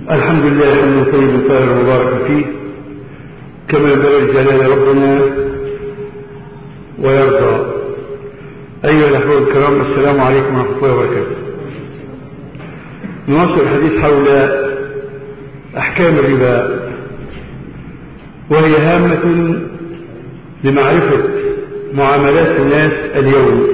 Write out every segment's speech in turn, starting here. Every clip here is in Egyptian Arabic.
الحمد لله حمد طيب طاهر مبارك فيه كما ينبغي جلال ربنا ويرضى أيها الأحباب الكرام السلام عليكم ورحمة الله وبركاته نواصل الحديث حول أحكام الربا وهي هامة لمعرفة معاملات الناس اليوم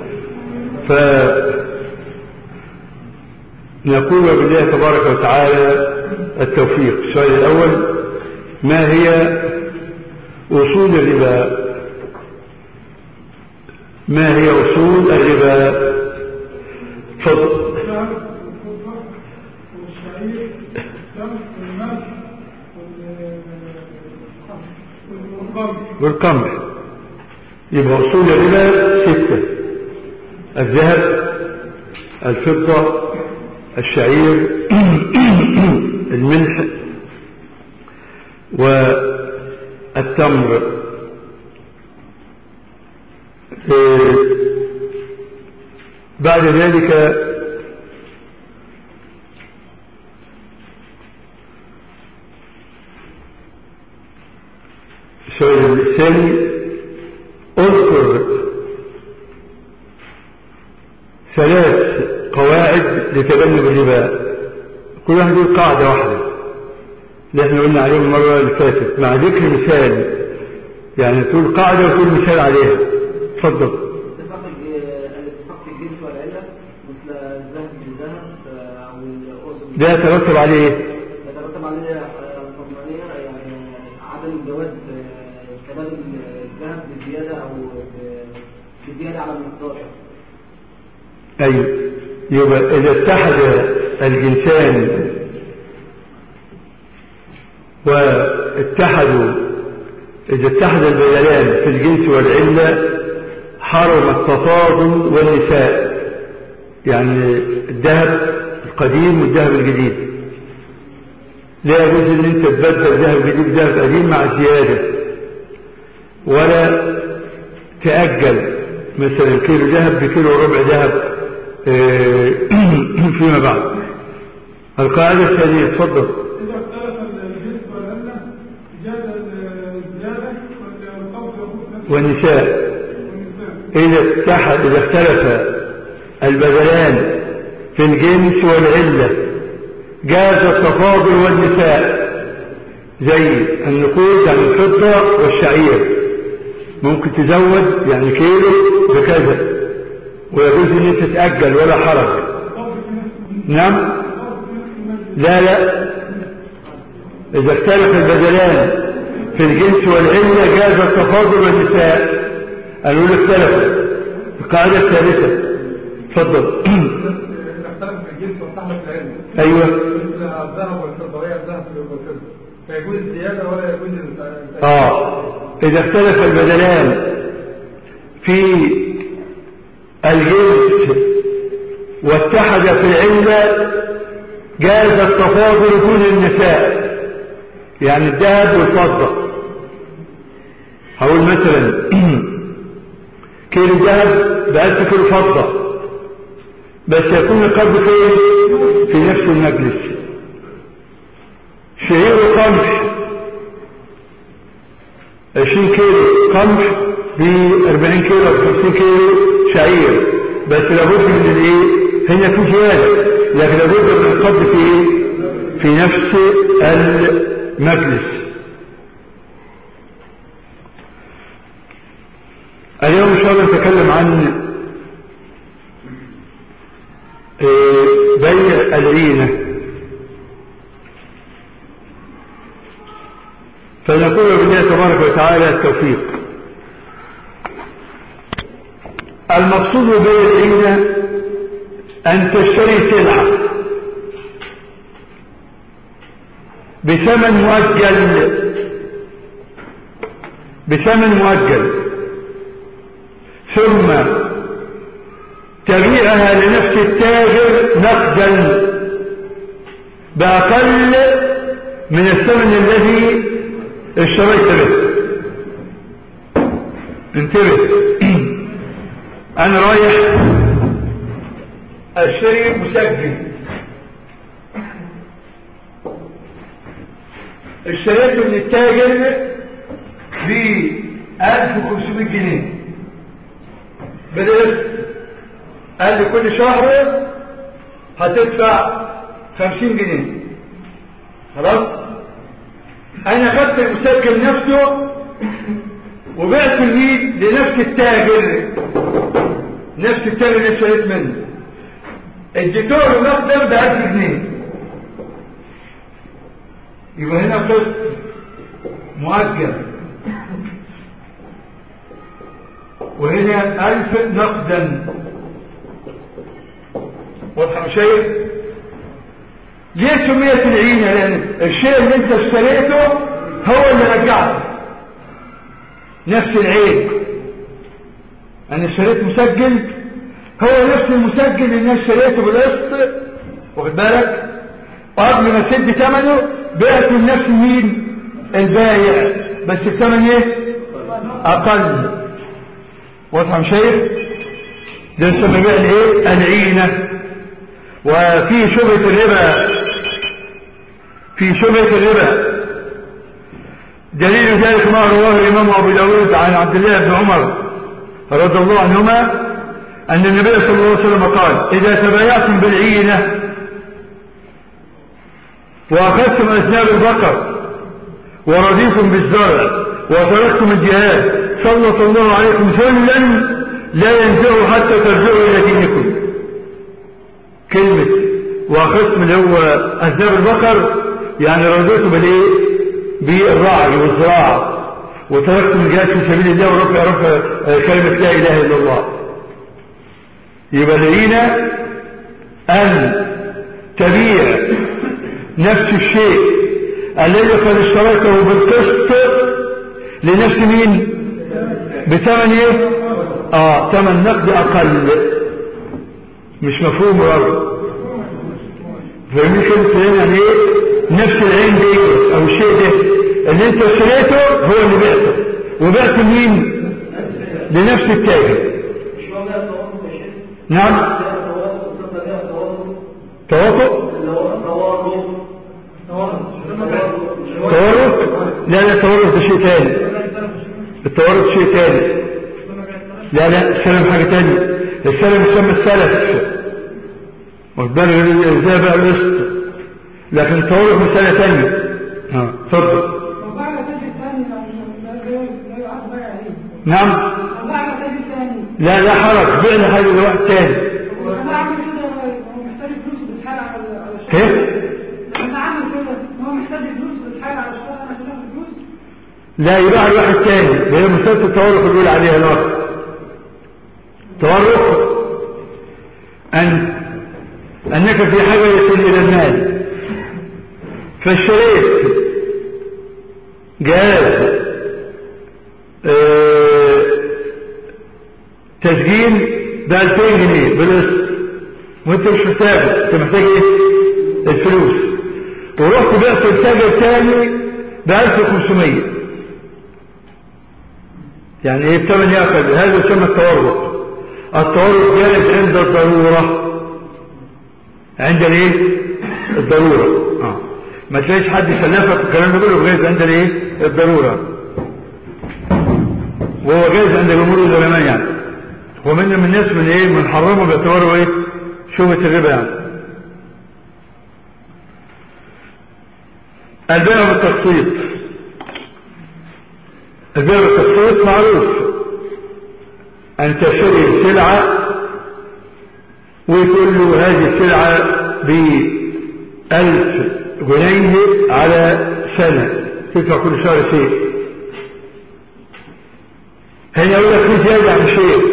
فنقول بالله تبارك وتعالى التوفيق السؤال الأول ما هي أصول الربا ما هي أصول الربا تفضل والقمح يبقى أصول الربا ستة الذهب الفضة الشعير الملح والتمر بعد ذلك السؤال الثاني اذكر ثلاث قواعد لتجنب الربا كل واحد يقول قاعدة واحدة اللي احنا قلنا عليهم المرة اللي فاتت مع ذكر مثال يعني تقول قاعدة وتقول مثال عليها اتفضل اتفاق الاتفاق في الجنس والعلة مثل الذهب بالذهب أو الأرز ده يترتب عليه ايه؟ يترتب عليه الضمانية يعني عدم جواز تبادل الذهب بالزيادة أو بالزيادة على المقدار ايوه يبقى اذا اتحد الجنسان واتحدوا اذا اتحد البدلان في الجنس والعلة حرم التفاضل والنساء يعني الذهب القديم والذهب الجديد لا يجوز ان انت تبدل ذهب جديد بذهب قديم مع زيادة ولا تأجل مثلا كيلو ذهب بكيلو ربع ذهب فيما بعد القاعدة الثانية تفضل إذا اختلف الجنس والعلة جاز الزيادة والقبض يكون نفس والنساء والنساء إذا اتحد إذا اختلف البدلان في الجنس والعلة جاز التفاضل والنساء زي النقود يعني الفضة والشعير ممكن تزود يعني كيلو بكذا ويجوز ان انت تتأجل ولا حرج القبض في نفس نعم القبض في نفس المجلس لا لا إذا اختلف البدلان في الجنس والعلة جاز التفاضل والنساء قالوا لي اختلفوا القاعدة الثالثة تفضل إذا اختلف في الجنس واتحد في العلم أيوه مثل الذهب والفضة وهي الذهب والفضة فيجوز الزيادة ولا يجوز التأجيل. آه إذا اختلف البدلان في الجنس واتحد في العلة جاز التفاضل دون النساء يعني الذهب والفضة هقول مثلا كيلو ذهب بألف كيلو فضة بس يكون القبض فين في نفس المجلس شعير وقمح 20 كيلو قمح ب 40 كيلو او 50 كيلو شعير بس لابد من الايه هنا في زياده لكن لابد من القبض في ايه في نفس المجلس اليوم ان شاء الله نتكلم عن آه، بيع العينه فنقول بالله تبارك وتعالى التوفيق المقصود ببيع العينة أن تشتري سلعة بثمن مؤجل بثمن مؤجل ثم تبيعها لنفس التاجر نقدا بأقل من الثمن الذي اشتريت به انتبه انا رايح اشتري مسجل اشتريته من التاجر ب 1500 جنيه بالقسط قال لي كل شهر هتدفع 50 جنيه خلاص انا خدت المسجل نفسه وبعت الميل لنفس التاجر نفس التاجر اللي اشتريت منه اديته له مقدم ب 1000 جنيه يبقى هنا قسط مؤجل وهنا ألف نقدا واضحة مش شايف ليه سميت العينة لأن الشيء اللي انت اشتريته هو اللي رجعته نفس العين انا اشتريت مسجل هو نفس المسجل اللي انا اشتريته بالقسط واخد بالك قبل ما تسد ثمنه بعته لنفس مين البايع بس الثمن ايه اقل واضحه مش شايف ده يسمى بيع الايه العينه وفي شبهه الربا في شبهه الربا دليل ذلك ما رواه الامام ابو داود عن عبد الله بن عمر رضي الله عنهما ان النبي صلى الله عليه وسلم قال اذا تبايعتم بالعينه واخذتم اذناب البقر ورضيتم بالزرع وتركتم الجهاد سلط الله عليكم ذلا لا ينزعه حتى ترجعوا الى دينكم كلمة واخذتم اللي هو اذناب البقر يعني رضيتم بالايه بالرعي والزراعة وتركتم الجهاد في سبيل الله ورفع رفع كلمة لا اله الا الله يبقى لقينا ان تبيع نفس الشيء الذي قد اشتريته بالقسط لنفس مين بثمن ايه اه ثمن نقد اقل مش مفهوم برضه فاهمين كلمة يعني ايه نفس العين دي او الشيء ده اللي انت اشتريته هو اللي بعته وبعت مين لنفس التاجر مش هو ده التواصل يا شيخ نعم ده التواصل تصدق ده التواصل توافق اللي هو التواصل التواصل تورط لا لا التورط ده شيء تاني التورط شيء تاني لا لا السلم حاجة تانية السلم يسمى السلف واخد بالك ازاي بقى القسط لكن التورط مسألة تانية اه اتفضل وبعد تجد ثاني لا يعد بيع عليه نعم وبعد تجد ثاني لا لا حرج بعنا حاجة لواحد تاني لما عمل كده هو محتاج فلوس بتحال على على الشغل كيف؟ لما عمل كده هو محتاج فلوس بتحال على الشغل انا عشان اخد فلوس لا يباع لواحد تاني ده هي مسألة التورط اللي بيقول عليها الوقت تورط أن أنك في حاجة إلى المال فاشتريت جهاز آه، تسجيل ب 2000 جنيه بالقسط وانت مش محتاجه انت محتاج ايه الفلوس ورحت بعت لتاجر تاني ب 1500 يعني ايه بثمن ياخذ هذا يسمى التورط التورط جائز عند الضروره عند الايه الضروره اه ما تلاقيش حد يسلفك الكلام ده كله جايز عند الايه الضروره وهو جايز عند جمهور العلماء يعني ومن من الناس من ايه من حرمه باعتباره ايه شبهه الربا يعني البيع بالتقسيط البيع بالتقسيط معروف ان تشتري السلعه وتقول له هذه السلعه بألف جنيه على سنة تدفع كل شهر شيء هنا يقول لك في زيادة عن شيء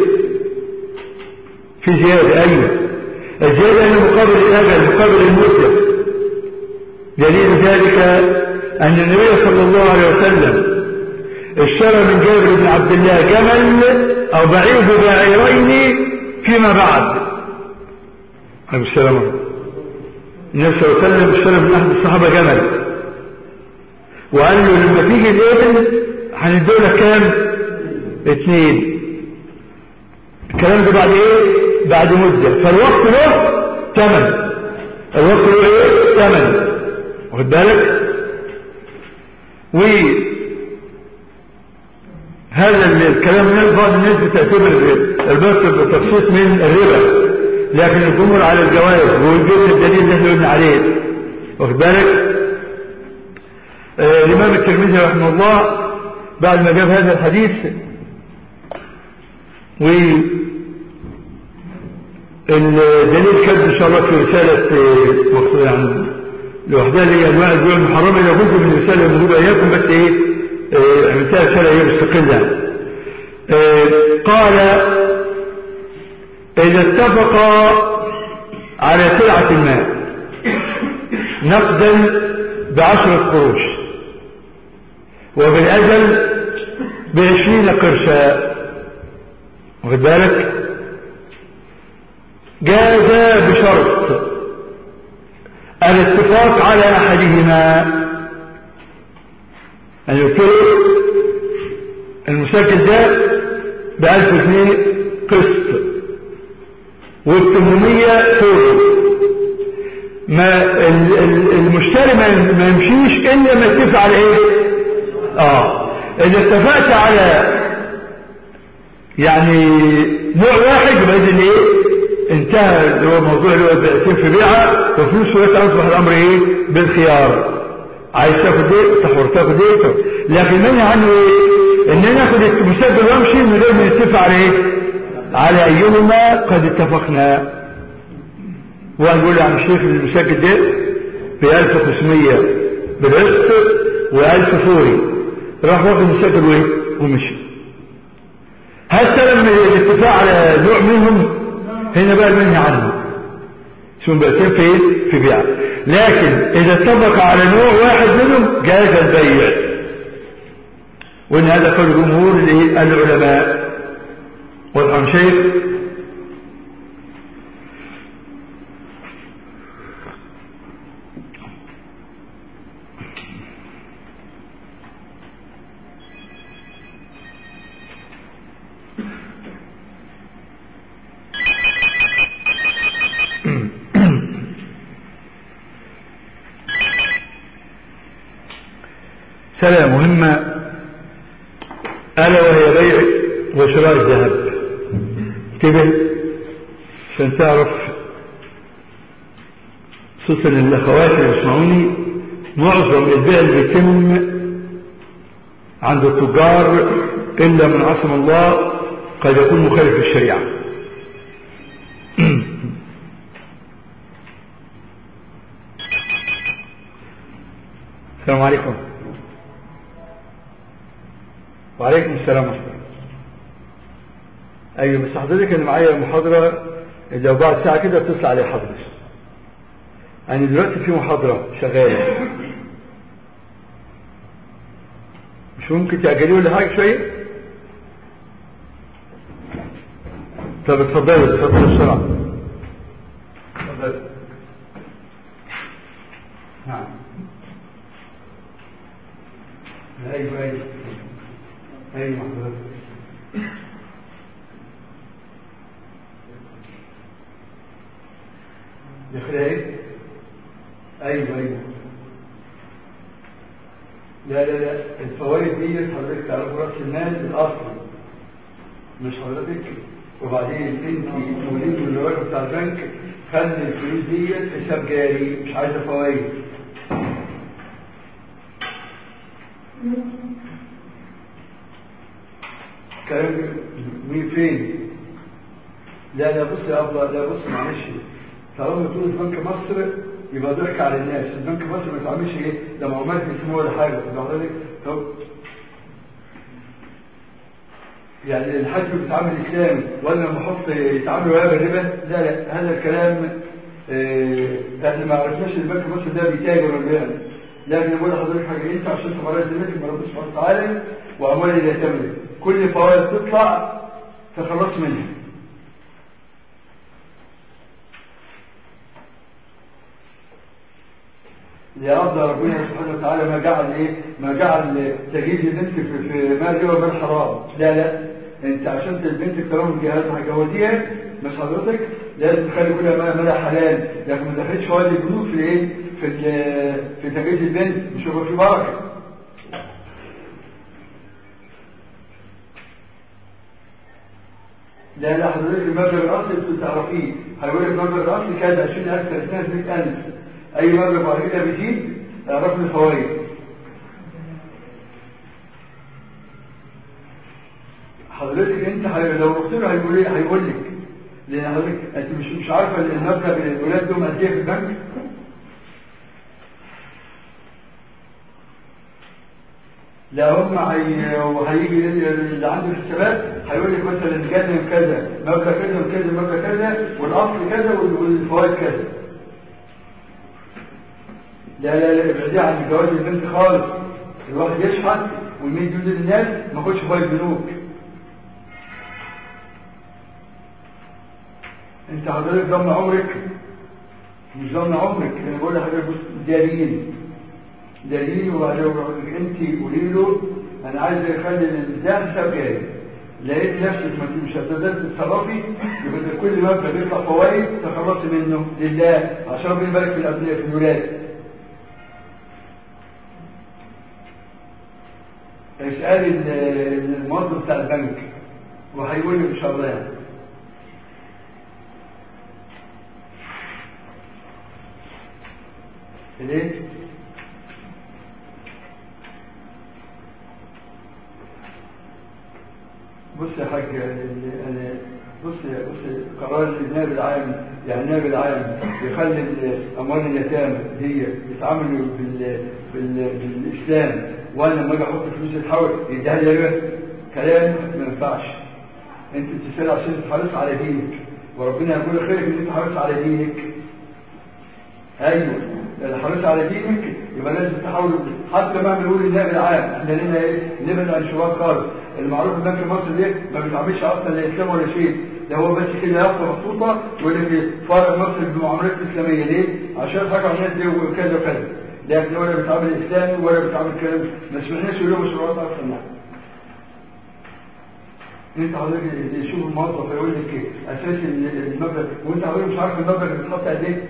في زيادة أيوة الزيادة هي مقابل الأجل مقابل المدة دليل ذلك أن النبي صلى الله عليه وسلم اشترى من جابر بن عبد الله جمل أو بعير بعيرين فيما بعد عليه السلام النبي صلى الله عليه وسلم اشترى من أحد الصحابة جمل وقال له لما تيجي الابن هنديه لك كام؟ اتنين الكلام ده بعد ايه؟ بعد مدة فالوقت له ثمن الوقت له ايه؟ ثمن واخد بالك؟ هذا الكلام من بعض الناس بتعتبر البث بالتخصيص من الربا لكن الجمهور على الجواز ويجيب الدليل اللي احنا قلنا عليه واخد بالك آه الامام الترمذي رحمه الله بعد ما جاب هذا الحديث و الدليل كان ان شاء الله في رساله مقصود يعني لوحدها اللي هي انواع الدول المحرمه الى جزء من الرساله الموجوده اياكم بس ايه آه، عملتها رساله هي مستقله آه، قال اذا اتفقا على سلعه ما نقدا بعشره قروش وبالاجل بعشرين قرشا واخد بالك جاز بشرط الاتفاق على احدهما يعني قلت له المسجل ده بألف جنيه قسط والثمانية فوق ما ال- ال- المشتري ما ما يمشيش الا ما يتفق على ايه اه اذا اتفقت على يعني نوع واحد يبقى اذا ايه انتهى اللي هو موضوع اللي هو بيعتين في بيعه وفلوس وقت اصبح الامر ايه بالخيار عايز تاخد ايه تحور تاخد ايه تاخد. لكن منع عنه ايه ان انا اخد المسبب وامشي من غير ما نتفق على ايه على ايهما قد اتفقنا واحد يقول لي عم الشيخ المسجل ده ب 1500 بالقسط و1000 فوري راح واخد المسجل وايه ومشي هل لما الاتفاق على نوع منهم هنا بقى المنهي عنه ثم بقتين في ايه في بيع لكن اذا اتفق على نوع واحد منهم جاز البيع وان هذا قول جمهور الايه العلماء والان شيخ سلة مهمة ألا وهي بيع وشراء الذهب انتبه عشان تعرف خصوصا الأخوات اللي يسمعوني معظم البيع اللي بيتم عند التجار إلا من عصم الله قد يكون مخالف للشريعة السلام عليكم وعليكم السلام ورحمة الله أيوة بس حضرتك أنا معايا محاضرة لو بعد ساعة كده اتصل علي حضرتك أنا دلوقتي في محاضرة شغالة مش ممكن تأجلي ولا حاجة شوية طب اتفضلي اتفضلي بسرعة اتفضلي نعم ايوه ايوه ايوه حضرتك داخلها ايه ايوه ايوه لا لا لا الفوائد دي حضرتك تعرف راس المال الاصلي مش حضرتك وبعدين انت توليد من الراجل بتاع البنك خلي الفلوس دي حساب جاري مش عايزه فوائد كلام مين فين لا لا بص يا ابله لا بص معلش طالما تقول بنك مصر يبقى ضحك على الناس البنك مصر ما تعملش ايه ده معلومات اسمه ولا حاجه واخد بالك طب يعني الحج بيتعامل اسلامي ولا المحط يتعامل ولا بالربا لا لا هذا الكلام اه احنا ما عرفناش البنك مصر ده بيتاجر ولا بيعمل لكن بقول لحضرتك حاجه انت عشان تبرر ذمتك من ربنا سبحانه وتعالى واموال اللي تملك كل فوائد تطلع تخلص منها لأرض ربنا سبحانه وتعالى ما جعل ايه ما جعل تجهيز البنت في, في مال ربا مال حرام لا لا انت عشان البنت طالما جهازها جوازيها مش حضرتك لازم تخلي كلها مال مال حلال لكن ما دخلتش فوائد البنوك في ايه في في تجهيز البنت مش هيبقى في بركه لا لا حضرتك المبلغ الاصلي انتوا تعرفيه هيقول لك المبلغ الاصلي كان 20000 30000 100000 اي مبلغ بعد كده بيزيد اعرف له فوائد حضرتك انت هي... لو رحت له هيقول ايه هيقول لك لان حضرتك انت مش مش عارفه ان المبلغ الولاد دول قد ايه في البنك لا هم هي... وهيجي اللي عنده الحسابات هيقول لك مثلا كذا وكذا مبلغ كذا وكذا مبلغ كذا والاصل كذا والفوائد كذا لا لا لا ابعدي عن جواز البنت خالص الواحد يشحت ويمد يد للناس ما ياخدش فوائد بنوك انت حضرتك ضمن عمرك مش ضمن عمرك انا بقول لحضرتك بص دليل دليل وبعدين بقول لك انت قولي له انا عايز اخلي ده حساب جاري لقيت نفسك ما انت مش هتقدر تتصرفي يبقى كل مبلغ بيطلع فوائد تخلصي منه لله عشان ربنا يبارك في الابناء في الولاد اسال الموظف بتاع البنك وهيقول لي ان شاء الله يعني ليه بص يا حاج انا بص بص قرار النائب العام يعني النائب العام يخلي اموال اليتامى دي يتعاملوا بال... بال... بالاسلام وانا لما اجي احط فلوس تحول يديها لي كلام ما ينفعش انت بتسال عشان تحرص على دينك وربنا يقول خيرك ان انت حريص على دينك ايوه لو حريص على دينك يبقى لازم تحاول حتى ما بنقول النائب العام احنا لنا ايه نبعد عن الشباب خالص المعروف ان بنك مصر ده ما بيتعاملش اصلا لا اسلام ولا شيء ده هو بس كده يافطه محطوطه يقول لك فارق مصر بالمعاملات الاسلاميه ليه؟ عشان حاجه على الناس دي وكذا وكذا لكن ولا بيتعامل اسلامي ولا بيتعامل كلام ما سمعناش يقول لهم مشروعات اصلا يعني انت حضرتك تشوف الموظف يقول لك ايه اساس المبلغ وانت حضرتك مش عارف المبلغ اللي بيتحط قد ايه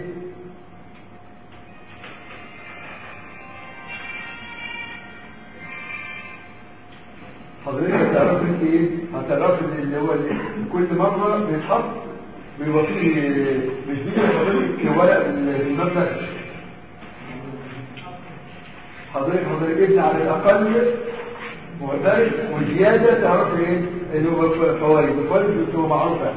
حضرتك هتعرف انت ايه هتعرف اللي هو كل مره بيتحط بيبقى فيه مش بيجي حضرتك ورق المبلغ حضرتك حضرتك ابن على الاقل وذلك وزياده تعرف ايه اللي هو فوائد الفوائد بتبقى معروفه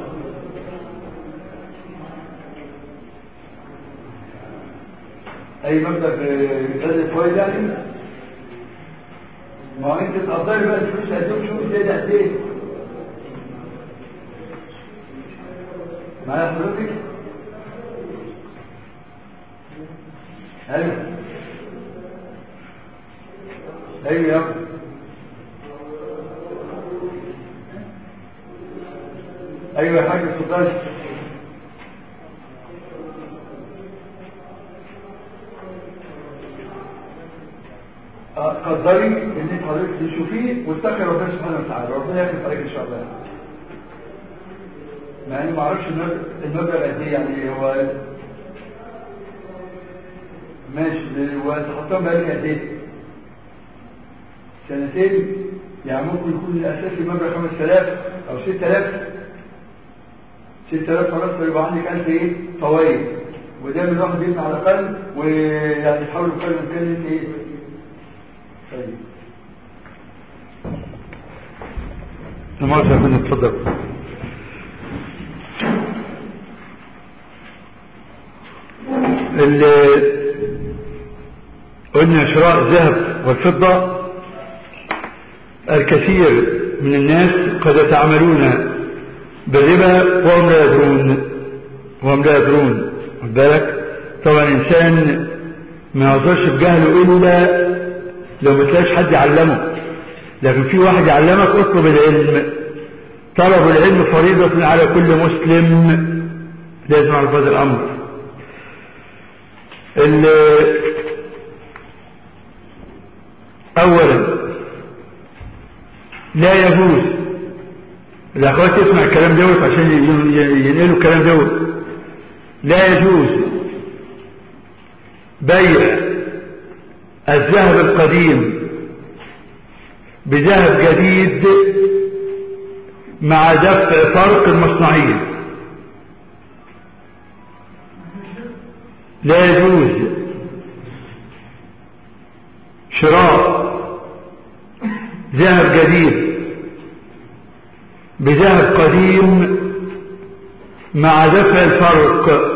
اي مبلغ زاد الفوائد يعني ما هو انت تقدري بقى الفلوس قد ايه شوف زياده قد ايه معايا حضرتك ايوه ايوه يا ابني ايوه يا حاج اتفضلي قدري ان انت حضرتك تشوفيه واستغفر ربنا سبحانه وتعالى ربنا يخلف عليك ان شاء الله مع اني ما اعرفش المبلغ قد ايه يعني هو ماشي وتحطهم بقالك قد ايه سنتين يعني ممكن يكون الاساسي المبلغ 5000 او 6000 6000 خلاص فيبقى عندك 1000 ايه فوائد وده من الواحد بيبني على الاقل ويعني تحاول بقدر الامكان ان ايه طيب المرة كنا اتفضل قلنا شراء الذهب والفضة الكثير من الناس قد يتعاملون بالربا وهم لا يدرون وهم لا يدرون خد بالك طبعا الانسان ما يظهرش بجهله الا لو ما تلاقيش حد يعلمه لكن في واحد يعلمك اطلب العلم طلب العلم فريضة على كل مسلم لازم على هذا الامر اولا لا يجوز الاخوات تسمع الكلام دوت عشان ينقلوا الكلام دوت لا يجوز بيع الذهب القديم بذهب جديد مع دفع فرق المصنعية لا يجوز شراء ذهب جديد بذهب قديم مع دفع الفرق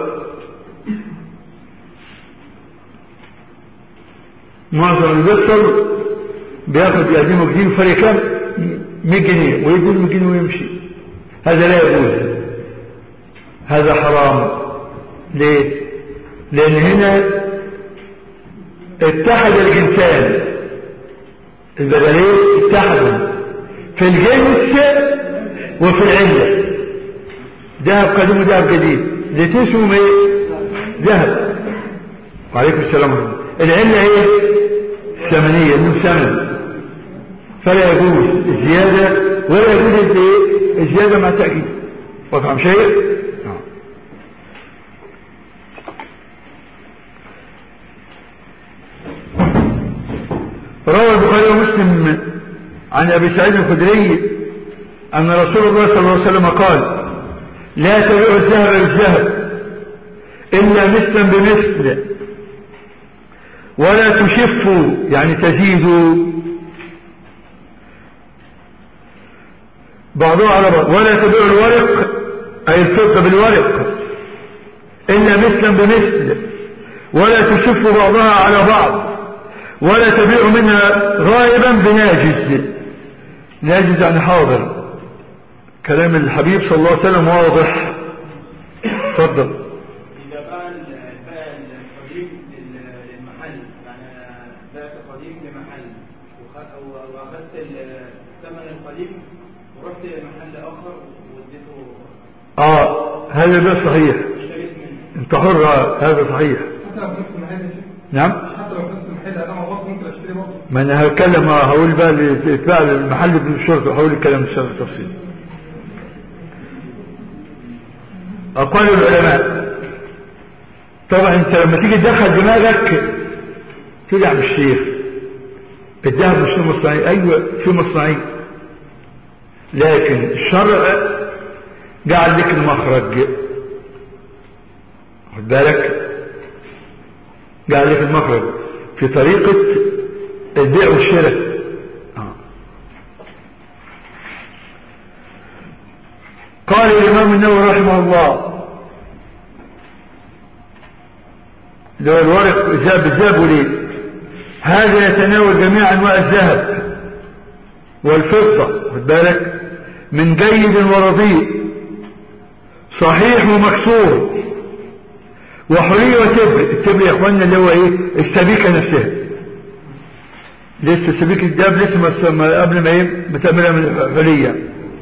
معظم اللي بيحصل بياخد يقدمه جديد فرق كام 100 جنيه ويدي 100 جنيه ويمشي هذا لا يجوز هذا حرام ليه لان هنا اتحد الجنسان البدلين اتحدوا في الجنس وفي العلة ذهب قديم وذهب جديد لتسهم ايه ذهب وعليكم السلام ورحمة الله العلة ايه ثمنية من ثمن فلا يجوز الزيادة ولا يجوز الايه الزيادة مع تأكيد وفهم شيء روى البخاري ومسلم عن ابي سعيد الخدري ان رسول الله صلى الله عليه وسلم قال لا تبيع الذهب بالذهب الا مثلا بمثل ولا تشفوا يعني تزيدوا بعضها على بعض ولا تبيع الورق اي الفضه بالورق الا مثلا بمثل ولا تشف بعضها على بعض ولا تبيع منها غائبا بناجز ناجز يعني حاضر كلام الحبيب صلى الله عليه وسلم واضح تفضل إذا باع باع القديم لل- للمحل يعني بعت قديم لمحل وخ- و- وأخذت الثمن القديم ورحت محل آخر واديته اه هذا ده صحيح اشتريت منه انت حر آه، هذا صحيح حتى لو في نفس المحل يا شيخ نعم حتى لو في نفس المحل انا ما برضه ممكن اشتري برضه ما انا هتكلم آه، هقول بقى اتباع المحل بالشرطه هقول الكلام بالتفصيل اقوال العلماء طبعا انت لما تيجي تدخل دماغك تيجي يا عم الشيخ الذهب مش في مصنعي ايوه في مصنعي لكن الشرع جعل لك المخرج خد بالك جعل لك المخرج في طريقة البيع والشراء آه. قال الإمام النووي رحمه الله لو الورق ذهب الذهب ليه هذا يتناول جميع أنواع الذهب والفضة خد بالك من جيد ورديء صحيح ومكسور وحلي وتبر التبر يا اخوانا اللي هو ايه السبيكة نفسها لسه سبيكة الداب لسه ما- ما قبل ما ايه بتعملها من الحلية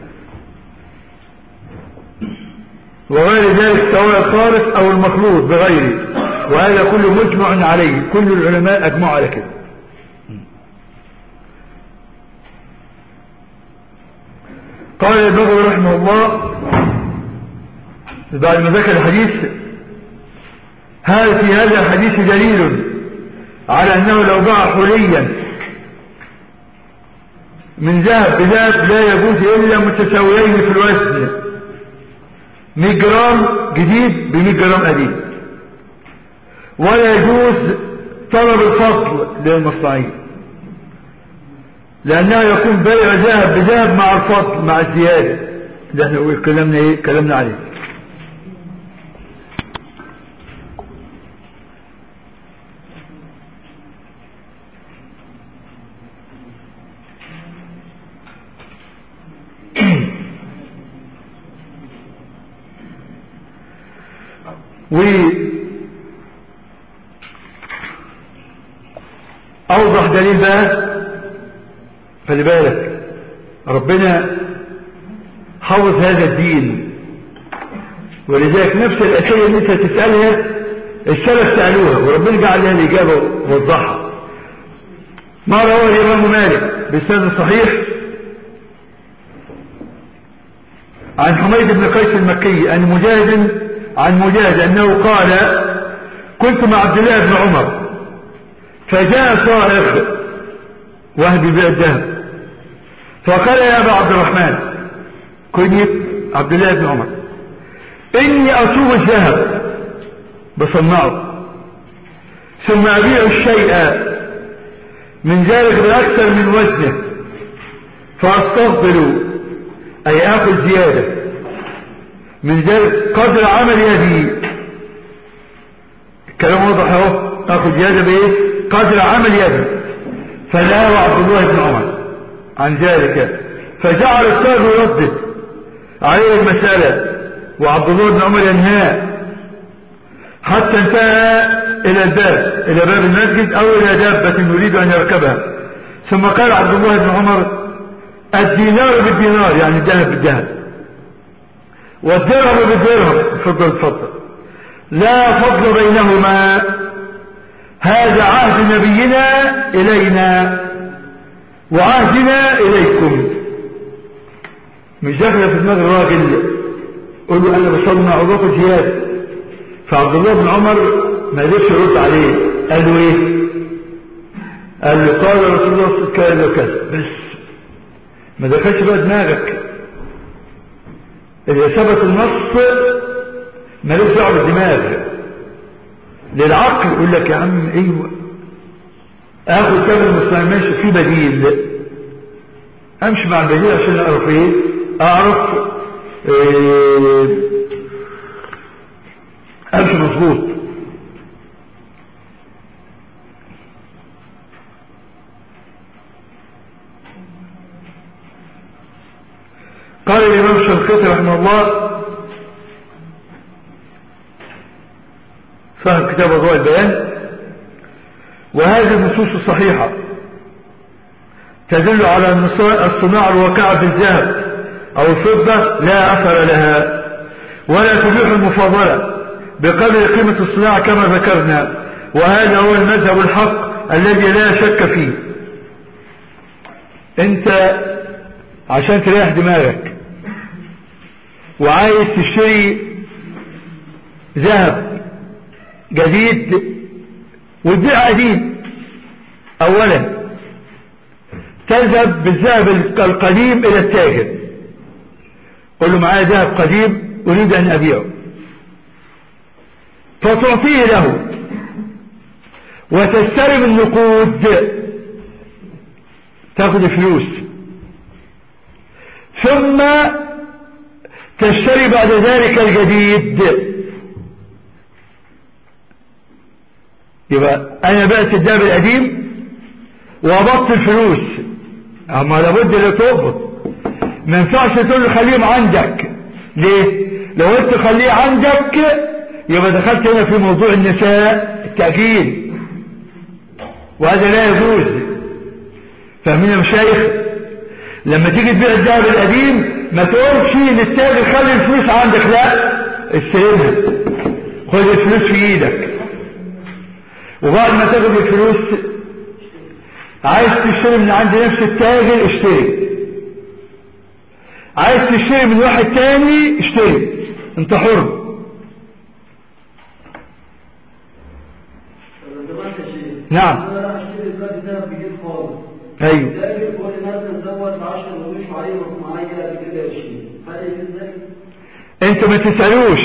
وغير ذلك سواء الخالص او المخلوط بغيره وهذا كله مجمع عليه كل العلماء اجمعوا على كده قال البغوي رحمه الله بعد ما ذكر الحديث هذا في هذا الحديث دليل على أنه لو باع حليا من ذهب بذهب لا يجوز إلا متساويين في الوزن 100 جرام جديد ب 100 جرام قديم ولا يجوز طلب الفصل للمصنعين لأنه يكون بيع ذهب بذهب مع الفصل مع الزيادة ده احنا كلامنا ايه كلامنا عليه و أوضح دليل بقى خلي بالك ربنا حوض هذا الدين ولذلك نفس الأسئلة اللي انت تسألها السلف سألوها وربنا جعل لها الإجابة ووضحها ما رواه الإمام مالك بسند صحيح عن حميد بن قيس المكي عن مجاهد عن مجاهد أنه قال كنت مع عبد الله بن عمر فجاء صائغ وهب بيع الذهب فقال يا أبا عبد الرحمن كنية عبد الله بن عمر إني أصوب الذهب بصنعه ثم أبيع الشيء من ذلك بأكثر من وزنه فأستفضل أي آخذ زيادة من ذلك قدر عمل يدي الكلام واضح اهو آخذ زيادة بإيه قدر عمل يدي فنهى عبد الله بن عمر عن ذلك فجعل السائل يردد عليه المسألة وعبد الله بن عمر ينهاه حتى انتهى إلى الباب إلى باب المسجد أو إلى دابة يريد أن يركبها ثم قال عبد الله بن عمر الدينار بالدينار يعني الذهب بالذهب والدرهم بالدرهم فضل فضل لا فضل بينهما هذا عهد نبينا إلينا وعهدنا إليكم مش داخله في دماغ الراجل قول له أنا بصنع وباخد زيادة فعبد الله بن عمر ما قدرش يرد عليه قال له ايه قال له قال رسول الله صلى الله عليه وسلم كذا بس ما دخلش بقى دماغك اذا ثبت النص ملوش دعوه بالدماغ للعقل يقول لك يا عم ايوه اخد كامل المستعمل ماشي في بديل امشي مع البديل عشان اعرف ايه اعرف إيه امشي مظبوط قال الإمام الشنقيطي رحمه الله صاحب كتاب أضواء البيان وهذه النصوص الصحيحة تدل على أن الصناعة الواقعة في الذهب أو الفضة لا أثر لها ولا تبيح المفاضلة بقدر قيمة الصناعة كما ذكرنا وهذا هو المذهب الحق الذي لا شك فيه انت عشان تريح دماغك وعايز تشتري ذهب جديد وتبيع قديم اولا تذهب بالذهب القديم الى التاجر قل له معايا ذهب قديم اريد ان ابيعه فتعطيه له وتستلم النقود تاخذ فلوس ثم تشتري بعد ذلك الجديد يبقى انا بعت الدهب القديم وقبضت الفلوس اما لابد لا تقبض ما ينفعش تقول له خليهم عندك ليه لو انت خليه عندك يبقى دخلت هنا في موضوع النساء التأجيل وهذا لا يجوز فاهمين يا مشايخ لما تيجي تبيع الذهب القديم ما تقولش للتاجر خلي الفلوس عندك لا استلمها خد الفلوس في ايدك وبعد ما تاخد الفلوس عايز تشتري من عند نفس التاجر اشتري عايز تشتري من واحد تاني اشتري انت حر نعم انا اشتري دلوقتي ذهب جديد خالص ايوه تاجر بيقول لي مثلا دوت ب 10 ومش عليه معايا قد كده 20 هل يجوز ذلك؟ انت ما تسألوش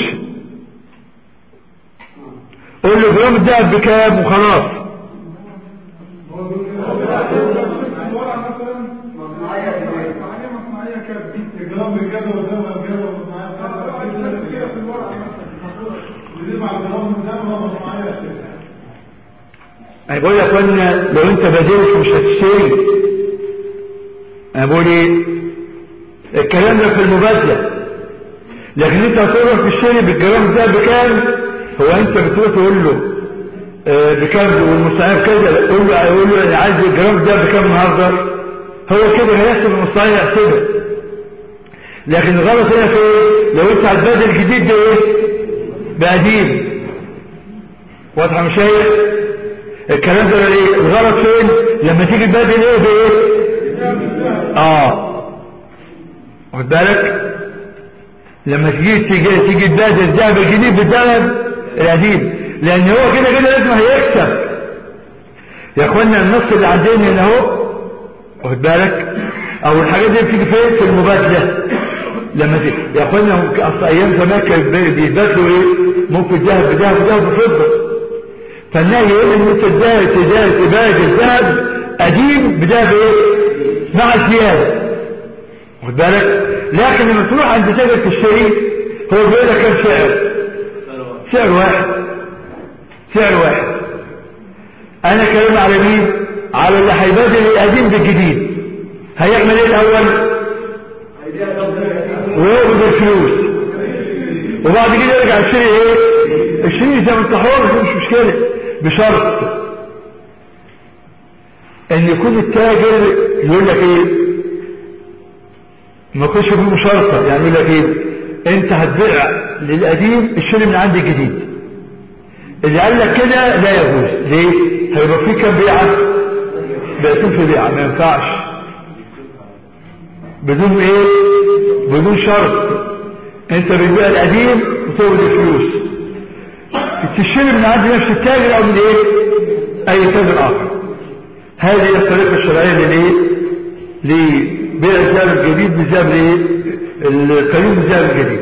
قول له جرام الدهب بكام وخلاص هو بيقول كده الورقة مثلا مصنعيه كمان مصنعية مصنعية كذا جرام بكذا وده كذا ومصنعية كذا في الورقة مثلا دي مع الجرام ده مصنعية كذا انا بقول لك وانا لو انت بديت مش هتشتري انا بقول ايه الكلام ده في المبادله لكن انت هتروح تشتري بالجرام ده بكام هو انت بتروح تقول له آه، بكام والمستعير كذا قول له يقول له انا عايز الجرام ده بكام النهارده هو كده هيحسب المستعير يحسبها لكن الغلط هنا في ايه لو انت هتبادل الجديد ده ايه بقديم واضحه مش شايف الكلام ده ايه الغلط فين لما تيجي تبادل ايه بايه اه واخد بالك لما تيجي تيجي تيجي تبادل الذهب الجديد بالذهب القديم لان هو كده كده لازم هيكسب يا اخوانا النص اللي عندنا هنا اهو واخد بالك او الحاجات دي بتيجي فين في المبادله لما ت- يا اخوانا هم ك- اصل ايام زمان كان بي- بيتبادلوا ايه ممكن ذهب بذهب وذهب بفضه فالنهي يقول ان انت الذهب تبادل تبادل الذهب قديم بذهب ايه مع زياده واخد بالك لكن لما تروح عند تاجر تشتري هو بيقول لك كم سعر سعر واحد سعر واحد انا كلام على مين على اللي هيبادل القديم بالجديد هيعمل ايه الاول وياخد الفلوس وبعد كده يرجع يشتري ايه اشتري زي ما انت حر مش مشكله بشرط ان يكون التاجر يقول لك ايه ما يكونش فيه مشارطه يعني يقول لك ايه انت هتبيع للقديم اشتري من عندي الجديد اللي قال لك كده لا يجوز ليه هيبقى فيه كام بيعه بيعتين في بيعه ما ينفعش بدون ايه بدون شرط انت بتبيع القديم وتاخد الفلوس تشتري من عند نفس التاجر او من ايه اي تاجر اخر هذه هي الطريقه الشرعيه للايه لبيع الذهب الجديد بالذهب الايه القديم بالذهب الجديد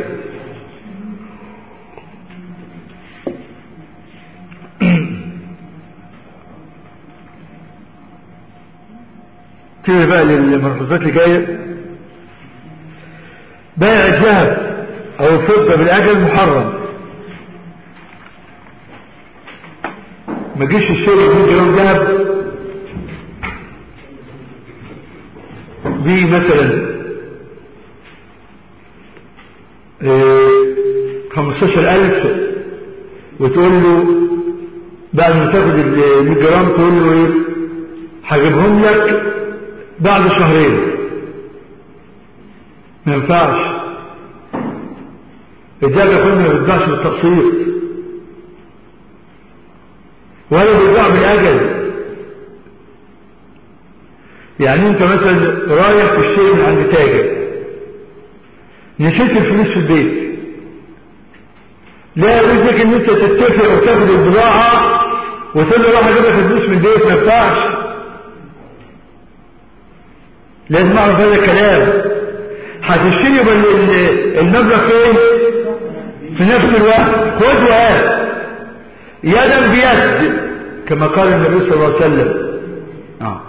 تيجي بقى للملحوظات اللي جايه بيع الذهب او الفضه بالاجل محرم ما تجيش الشيء 100 جرام ذهب دي مثلا آه، 15000 وتقول له بعد ما تاخد ال 100 جرام تقول له ايه هجيبهم لك بعد شهرين ما ينفعش الدهب يا اخوانا ما بيتباعش بالتقسيط ولا بيتباع بالاجل يعني انت مثلا رايح تشتري من عند تاجر نسيت الفلوس في البيت لا يجوز لك ان انت تتفق وتاخد البضاعه وتقول له روح اجيب لك الفلوس من البيت ما ينفعش لازم اعرف هذا الكلام هتشتري بال- ال- المبلغ فين في نفس الوقت خد وهات يدا بيد كما قال النبي صلى الله عليه وسلم آه.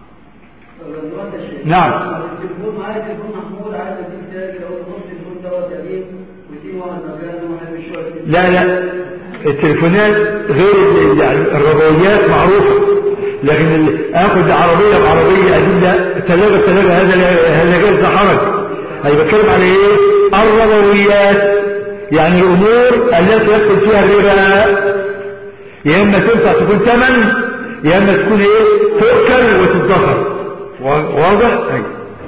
نعم. التليفون معايا تليفون محمول عايز اديك تاجر او تحط التليفون دوت قديم وتيجي واحد مكان واحد مش شويه لا لا التليفونات غير ال- يعني الربويات معروفة لكن ال- اخذ عربية بعربية قديم لا ثلاجة ثلاجة هذا لا- هذا جاز ده حرج انا بتكلم على ايه الربويات يعني الامور التي يدخل فيها الربا يا اما تنفع تكون ثمن يا اما تكون ايه تؤكل وتدخر وا- واضح ايوه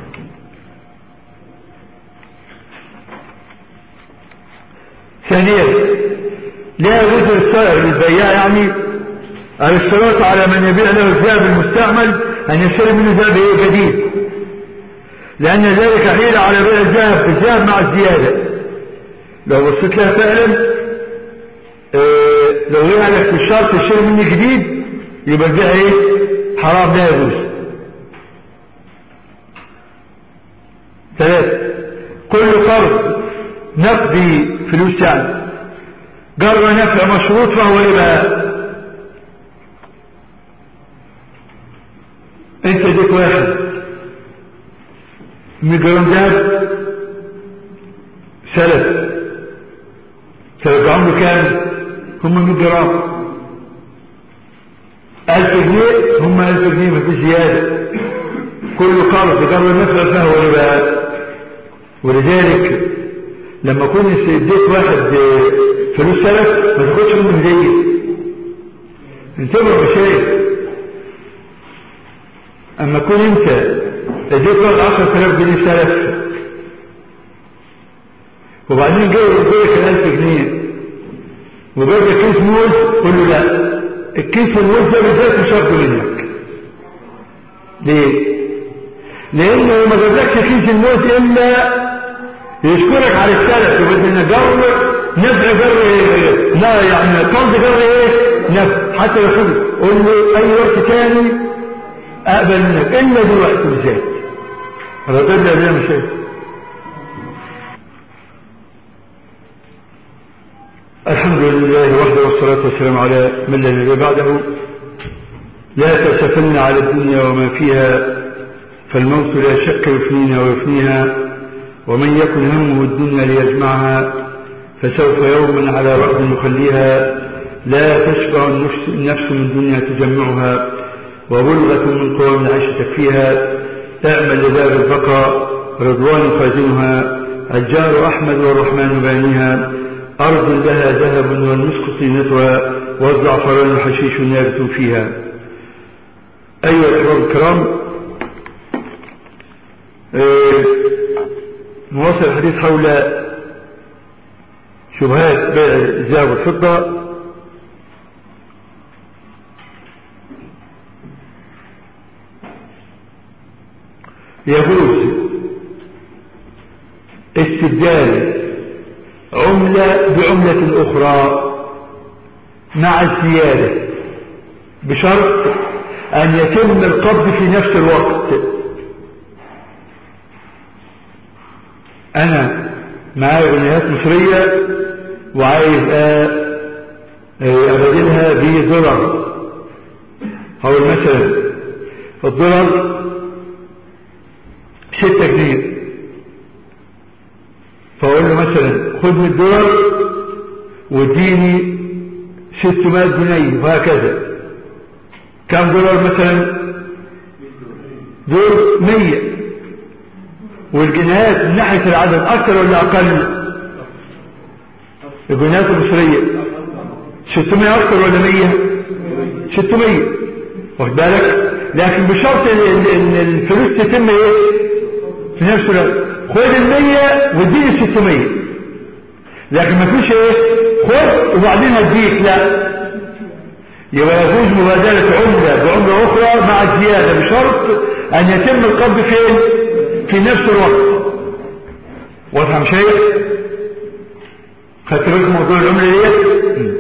ثانيا لا يجوز للسائر للبياع يعني الاشتراط على من يبيع له الذهب المستعمل ان يشتري منه ذهب ايه جديد لان ذلك حيل على بيع الذهب بالذهب مع الزياده لو بصيت لها فعلا آه، لو جه لك في الشرط تشتري مني جديد يبقى البيع ايه حرام لا يجوز ثلاثة كل قرض نقدي فلوس يعني جر نفع مشروط فهو ايه بقى انت اديك واحد 100 جرام ذهب سلف ترجعون له كام هم 100 جرام 1000 جنيه هم 1000 جنيه مفيش زياده كل قرض جر نفع فهو ايه بقى ولذلك لما اكون اديت واحد آه، فلوس سلف ما تاخدش منه هديه انتبهوا يا شيخ اما تكون انت اديت واحد 10000 جنيه سلف وبعدين جاي يديك ال 1000 جنيه وجايب لك كيس موز قول له لا الكيس الموز ده بالذات مش هاخده منك ليه؟ لانه ما جابلكش كيس الموز الا يشكرك على السلف يبقى ان جر نفع جر إيه؟ لا يعني قرض جر ايه نفع حتى ياخد قول له اي وقت تاني اقبل منك الا دلوقتي بالذات الراجل ده ده مش ايه الحمد لله وحده والصلاة والسلام على من لا نبي بعده لا تأسفن على الدنيا وما فيها فالموت لا شك يفنينا ويفنيها ومن يكن همه الدنيا ليجمعها فسوف يوما على رأس يخليها لا تشبع النفس, النفس من دنيا تجمعها وبلغة من قوام العيش تكفيها اعمل لدار البقاء رضوان خازنها الجار أحمد والرحمن بانيها أرض لها ذهب والمسك طينتها والزعفران حشيش يابت فيها أيها الأحباب الكرام آه، نواصل الحديث حول شبهات بيع الذهب والفضة يجوز استبدال عملة بعملة أخرى مع الزيادة بشرط أن يتم القبض في نفس الوقت أنا معايا جنيهات مصرية وعايز أبدلها بدولار أقول مثلا الدولار ستة جنيه فأقول له مثلا خد من الدولار واديني 600 جنيه وهكذا كم دولار مثلا دول 100 والجنيهات من ناحية العدد أكثر ولا أقل الجنيهات المصرية 600 أكثر ولا 100 600 واخد بالك لكن بشرط ان الفلوس تتم ايه في نفس الوقت خد المية واديني الستمية لكن ما فيش ايه خد وبعدين هديك لا يبقى يجوز مبادلة عملة بعملة أخرى مع الزيادة بشرط أن يتم القبض فين في نفس الوقت وافهم شيء خدت بالك موضوع العملة ديت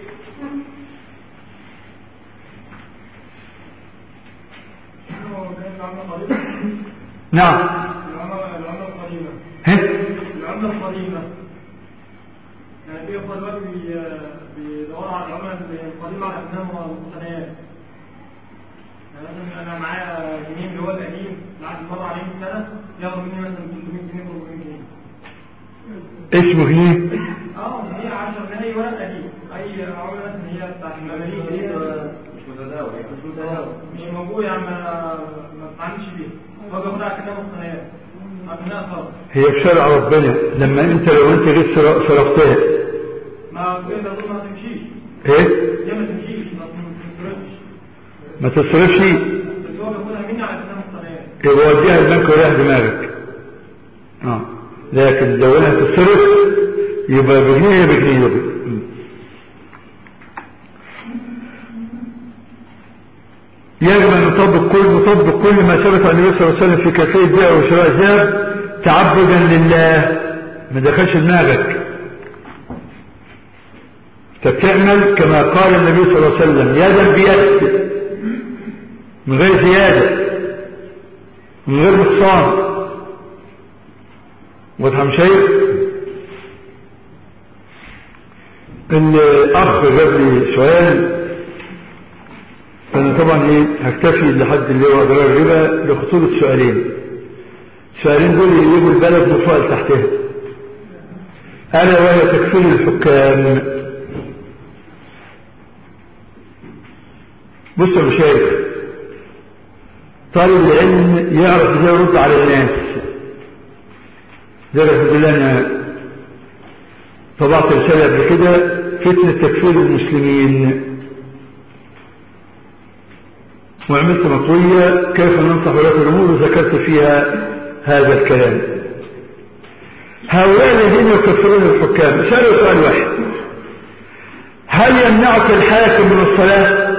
نعم العملة القديمة ها العملة القديمة يعني في إخوة دلوقتي بي- بيدوروا على العملة القديمة على أفلام ومقتنيات يعني مثلا أنا معايا جنيه اللي هو القديم بعد مر عليه سنة ياخد مني مثلا 300 جنيه 400 جنيه اسمه جنيه اه هي 10 جنيه ورق قديم أي عملة مثلا هي بتاعت المماليك دي مش متداول مش متداول مش موجود يعني ما ما بتعاملش بيها باجي اخدها على كتاب مقتنيات عشان صار هي في شرع ربنا لما انت لو انت جيت سر- صرفتها ما كده دول ما تمشيش ايه هي ما تمشيش ما تنصرفش ما تصرفش بس هو بياخدها مني على كتاب مقتنيات يبقى وديها البنك ويريح دماغك اه لكن لو انها تتصرف يبقى بجنيه بجنيه يبقى. م. يجب ان نطبق كل نطبق كل ما ثبت عن النبي صلى الله عليه وسلم في كيفيه بيع وشراء الذهب تعبدا لله ما دخلش دماغك انت بتعمل كما قال النبي صلى الله عليه وسلم يدا بيد من غير زياده من غير نقصان وتفهم شيء الاخ جاب لي سؤال فانا طبعا ايه هكتفي لحد اللي هو اضرار الربا لخطوره سؤالين السؤالين دول يجيبوا البلد مفائل تحتها الا وهي تكفير الحكام بص يا مشايخ طالب العلم يعرف ازاي يرد على الناس زي الحمد لله انا طبعت رسالة قبل كده فتنة تكفير المسلمين وعملت مطوية كيف ننصح ولاة الأمور وذكرت فيها هذا الكلام هؤلاء الذين يكفرون الحكام سألوا سؤال واحد هل يمنعك الحاكم من الصلاة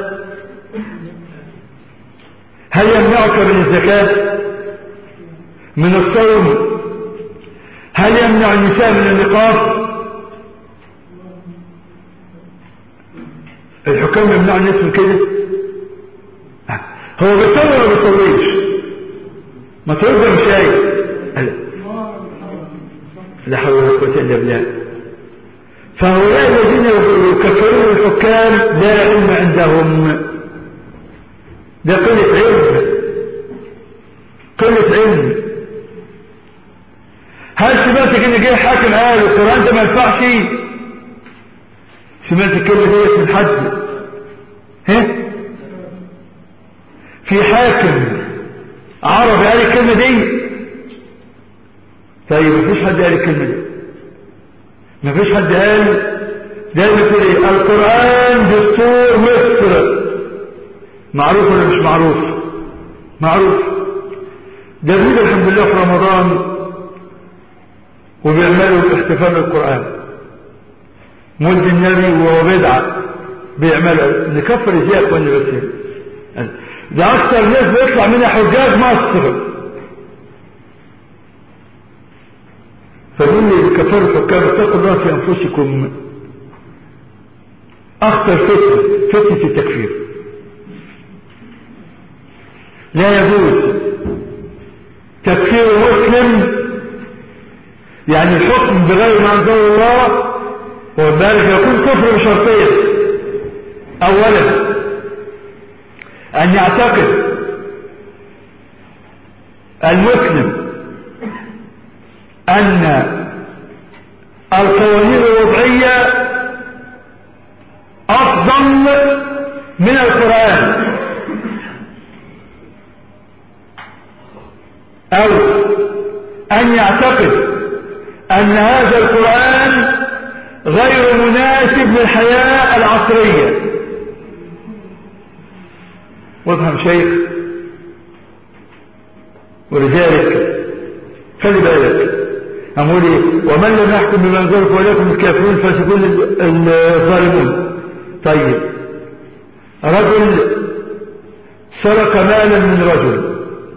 هل يمنعك من الزكاة من الصوم هل يمنع النساء من النقاب الحكام يمنع الناس من كده هو بيصلي ولا بيصليش ما ترد مش شايف لا حول ولا قوه الا بالله فهؤلاء الذين يكفرون الحكام لا علم عندهم ده قلة علم قلة علم هل سمعتك ان جاي حاكم قال القرآن ده ما ينفعش سمعت الكلمة ديت من حد ها في حاكم عربي قال الكلمة دي طيب مفيش حد قال الكلمة دي مفيش حد قال ده مثل ايه القرآن دستور مصر معروف ولا مش معروف معروف ده بيجي الحمد لله في رمضان وبيعملوا احتفال بالقرآن مولد النبي وهو بدعة بيعملوا نكفر ازاي يا اخواني بس ده اكثر ناس بيطلع منها حجاج مصر فمين اللي بيكفروا الحكام اتقوا الله في انفسكم اخطر فتنه فتنه التكفير لا يجوز تكفير مسلم يعني الحكم بغير ما انزل الله وذلك يكون كفر بشرطين اولا ان يعتقد المسلم ان القوانين الوضعية افضل من القرآن او ان يعتقد ان هذا القرآن غير مناسب للحياة العصرية وافهم شيخ ولذلك خلي بالك أقول إيه ومن لم يحكم بما أنزل فوليكم الكافرون فسيكون الظالمون طيب رجل سرق مالا من رجل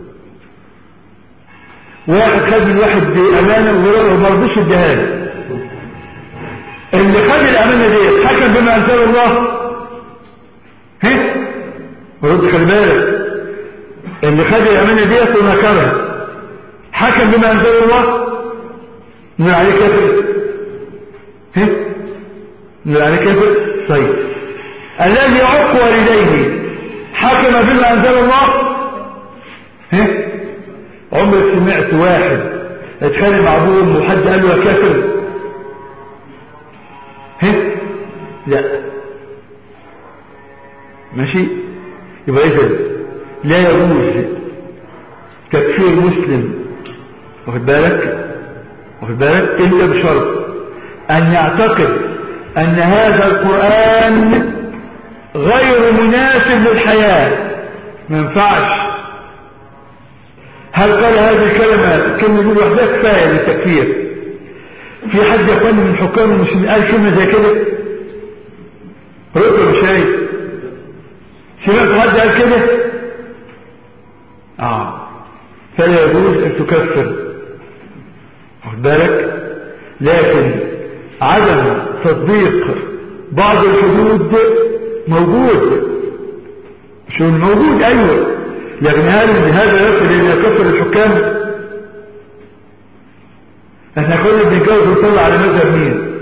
واحد خد من واحد أمانة وما رضيش اديها له اللي خد الأمانة دي حكم بما أنزل الله ها ورد خلي بالك اللي خد الأمانة دي ونكرها حكم بما أنزل الله من عليه كافر ها من عليه كافر طيب الذي يعق والديه حكم بما أنزل الله ها عمرك سمعت واحد اتخانق مع ابوه وحد قال له يا كافر ها لا ماشي يبقى اذا لا يجوز تكفير مسلم واخد بالك واخد بالك الا بشرط ان يعتقد ان هذا القرآن غير مناسب للحياة ما ينفعش هل قال هذه الكلمة الكلمة دي لوحدها كفاية للتكفير في حد يقول من حكام المسلمين قال كلمة زي كده رؤية مش شايف سمعت حد قال كده اه فلا يجوز ان تكفر واخد بالك لكن عدم تطبيق بعض الحدود موجود شو موجود ايوه لكن هل هذا يصل الى كفر الحكام احنا كنا بنتجوز ونطلع على مذهب مين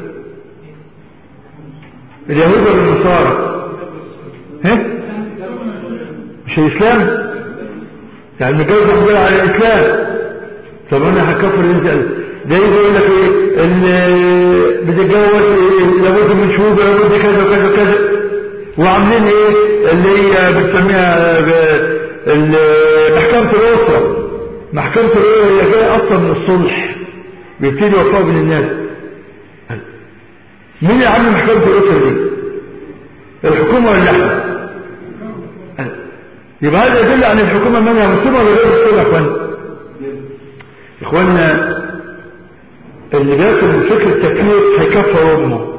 اليهود ولا النصارى ها مش الاسلام يعني نتجوز ونطلع على الاسلام طب انا هكفر انت ده يقول لك ايه اللي بتتجوز إيه؟ لابد من شهود لابد كذا وكذا وكذا وعاملين ايه اللي هي بنسميها محكمة الأسرة محكمة الأسرة هي جاية أصلا من الصلح بيبتدي وفاء بين الناس مين اللي عامل محكمة الأسرة دي الحكومة ولا احنا يبقى هذا يدل عن الحكومة منها مسلمة ولا غير مسلمة يا اخوانا اخوانا اللي بياخد من فكر التكليف هيكفر امه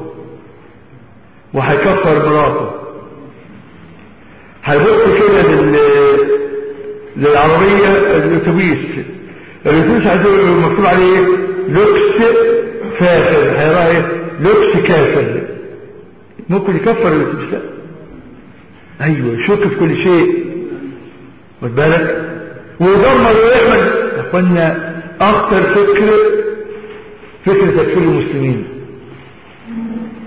وهيكفر مراته هيبص كده لل... للعربية الاتوبيس الاتوبيس عايزين مكتوب عليه لوكس فاخر هيراه ايه لوكس كافر ممكن يكفر الاتوبيس لا ايوه يشك في كل شيء خد بالك ويدمر ويحمل يا اخوانا اخطر فكر فكر تكفير المسلمين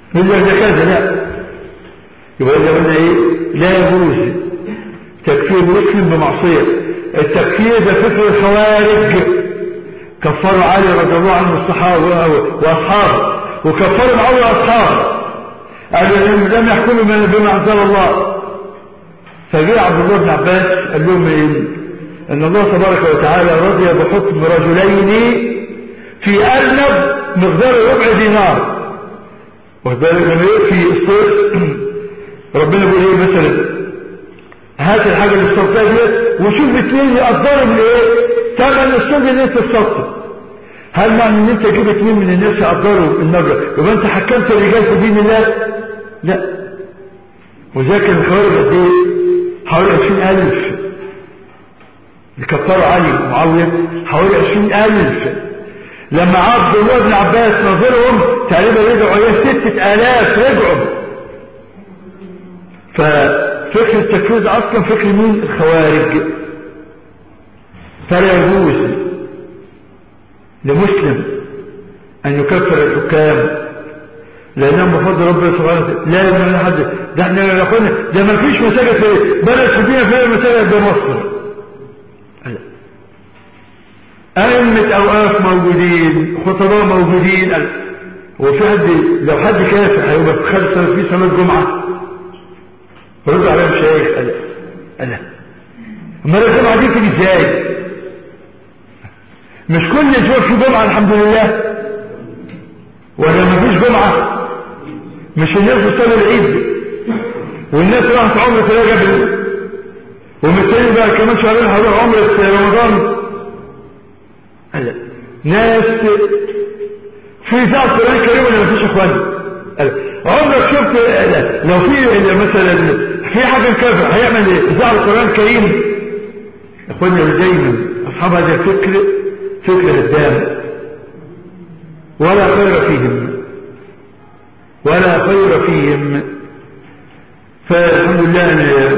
يقول لك ده كذا لا يبقى إذا قلنا إيه لا يجوز تكفير مسلم بمعصية التكفير ده فكر الخوارج كفروا علي رضي الله عنه الصحابة وأصحابه وكفروا معاوية وأصحابه قالوا إنهم لم يحكموا من بما أنزل الله فجاء عبد الله بن عباس قال لهم إيه أن الله تبارك وتعالى رضي بحكم رجلين في أرنب مقدار ربع دينار وذلك لما في الصيف ربنا بيقول ايه مثلا هات الحاجة اللي استوتها دي وشوف اثنين يقدروا من ايه ثمن الصيف اللي انت استوته هل معنى ان انت تجيب اثنين من الناس يقدروا المبلغ يبقى انت حكمت الرجال في دين الله لا وذاك الخوارج قد ايه حوالي 20000 اللي كفروا علي ومعاويه حوالي 20000 لما عبد الله بن عباس نظرهم تقريبا رجعوا ايه ستة آلاف رجعوا ففكر التكفير ده اصلا فكر مين الخوارج فلا يجوز لمسلم ان يكفر الحكام لانهم بفضل ربنا سبحانه وتعالى لا يمنع حد ده احنا يا اخوانا ده ما فيش مساجد في بلد فيها فيها مساجد بمصر أئمة أوقاف موجودين خطباء موجودين وفي حد لو حد كافر هيبقى في خمس سنة في صلاة جمعة رد عليهم شيخ قال قال أمال الجمعة دي تيجي ازاي؟ مش كل اسبوع في جمعة الحمد لله ولا ما فيش جمعة مش الناس بتصلي العيد والناس راحت عمرة تلاقي قبل ومستني بقى كمان شهرين هروح عمرة رمضان قال ناس في ذات القرآن الكريم ولا مفيش اخوان قال عمرك شفت لو في مثلا في حاجة كافر هيعمل ايه ذات القرآن الكريم اخواننا دايما اصحاب هذا الفكر فكر هدام ولا خير فيهم ولا خير فيهم فالحمد لله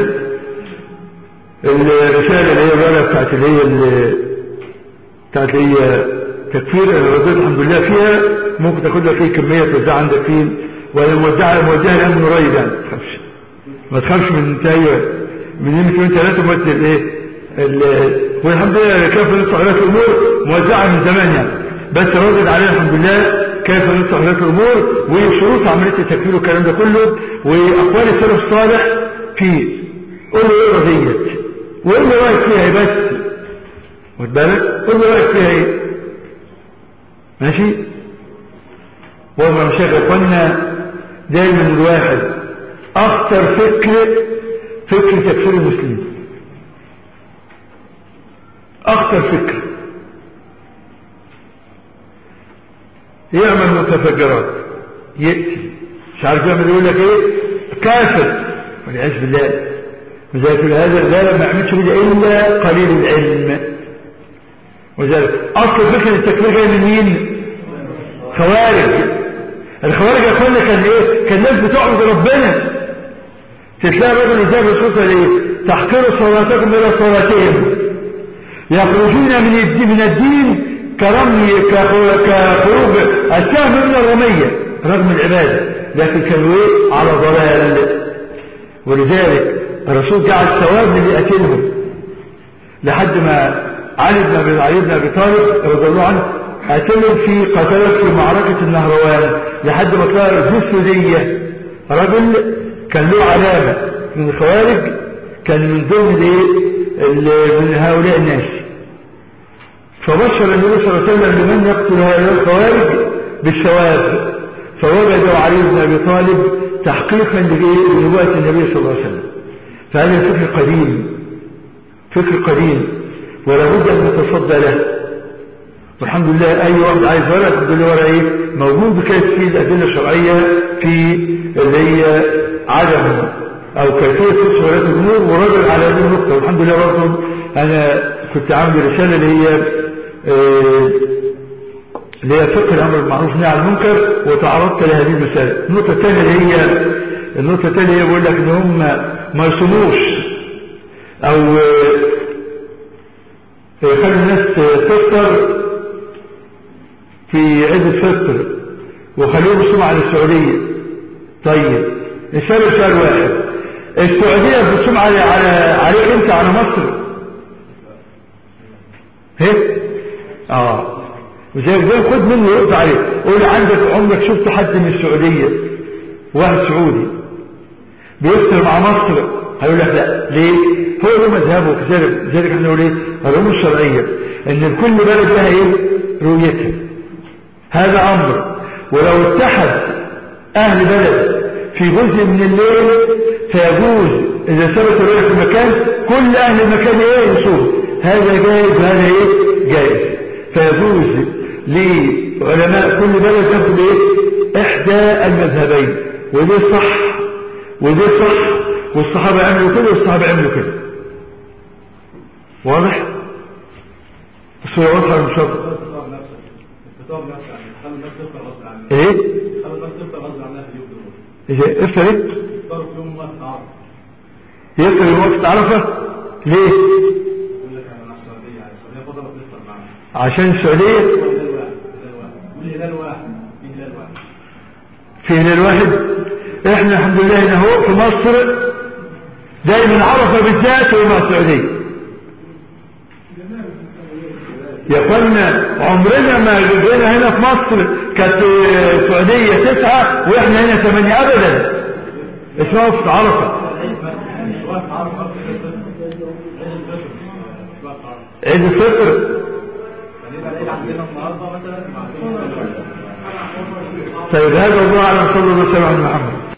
الرسالة اللي هي الرسالة بتاعت اللي هي بتاعت هي تكفير انا رضيت الحمد لله فيها ممكن تاخد لك ايه كميه توزعها عندك فين ولا موزعها موزعها الان من قريب يعني ما تخافش ما تخافش من انت من يوم يومين ثلاثه ممثل ايه والحمد لله كيف نصح لك الامور موزعه من زمان يعني بس ردد عليها الحمد لله كيف نصح لك الامور وشروط عمليه التكفير والكلام ده كله واقوال السلف الصالح فيه قول له ايه رضيت وقول له رايك فيها بس واخد بالك كل رايك فيها ايه ماشي وما مشاكل قلنا دايما الواحد اخطر فكر فكر تكفير المسلمين اخطر فكر يعمل متفجرات يأتي مش عارف يعمل يقول لك ايه كافر والعياذ بالله وذلك هذا لا ما يعملش كده الا قليل العلم وذلك اصل فكرة التكفير جاي من مين خوارج الخوارج يا اخوانا كان ايه كان الناس بتعبد ربنا تتلاقي الراجل ازاي الرسول قال ايه تحقروا صلاتكم الى صلاتهم يخرجون من الدين من الدين كرمي كخروج السهم من الرمية رغم العبادة لكن كانوا ايه على ضلال ولذلك الرسول جعل ثواب اللي قتلهم لحد ما علي بن ابي علي بن ابي طالب رضي الله عنه قتلهم في قتلت في معركة النهروان لحد ما طلع الجسدية رجل كان له علامة من الخوارج كان من ضمن الايه من هؤلاء الناس فبشر النبي صلى الله عليه وسلم لمن يقتل هؤلاء الخوارج بالثواب فوجدوا علي بن ابي طالب تحقيقا لنبوة النبي صلى الله عليه وسلم فهذا فكر قديم فكر قديم ولا بد ان نتصدى له والحمد لله اي واحد عايز ورقه الحمد لله ورقه ايه موجود بكيف فيه الادله الشرعيه في اللي هي عدم او كيفيه فسخ ولايه الامور وراجل على هذه النقطه والحمد لله برضه انا كنت عامل رساله اللي هي آه اللي هي فقه الامر بالمعروف والنهي عن المنكر وتعرضت لهذه المسائل النقطه الثانيه اللي هي النقطه الثانيه هي بقول لك ان هم ما يصوموش او يخلي الناس تفطر في عيد الفطر وخليهم يصوموا على السعوديه طيب نسأل سؤال واحد السعودية بتصوم على على عليك انت على مصر هيك اه وزي زي خد منه يقطع عليه قول عندك عمرك شفت حد من السعودية واحد سعودي بيفطر مع مصر هيقول لك لا ليه هو له مذهبه كذلك ذلك احنا نقول ايه العلوم الشرعية ان كل بلد لها ايه رؤيتها هذا امر ولو اتحد اهل بلد في جزء من الليل فيجوز اذا ثبت الرؤية في مكان كل اهل المكان ايه يصوم هذا جائز وهذا ايه جائز فيجوز لعلماء كل بلد ياخد ايه احدى المذهبين ودي صح ودي صح والصحابة عملوا كده والصحابة عملوا كده واضح الصورة واضحة ولا مش واضحة الفطار نفسه الفطار نفسه يعني خلي الناس تفطر غصب عنها ايه خلي الناس تفطر غصب عنها في اليوم دول اذا افرد يفطروا في يوم وقت عرض يفرد وقت عرفة ليه يقول لك انا السعوديه يعني السعوديه فضلت تفطر معانا عشان السعودية هو هلال واحد هلال واحد يقول هلال واحد في في هلال واحد هلال واحد احنا الحمد لله هنا هو في مصر دايما عرفة بالذات هو مع السعودية يا اخوانا عمرنا ما جينا هنا في مصر كانت السعودية تسعة واحنا هنا ثمانية ابدا اسمها وقت عرفة العيد مثلا مش وقت عرض وقت الفطر عيد الفطر مش وقت عرض عيد الفطر يعني يبقى العيد عندنا النهارده مثلا مع طيب هذا الله اعلم صلى الله عليه وسلم على محمد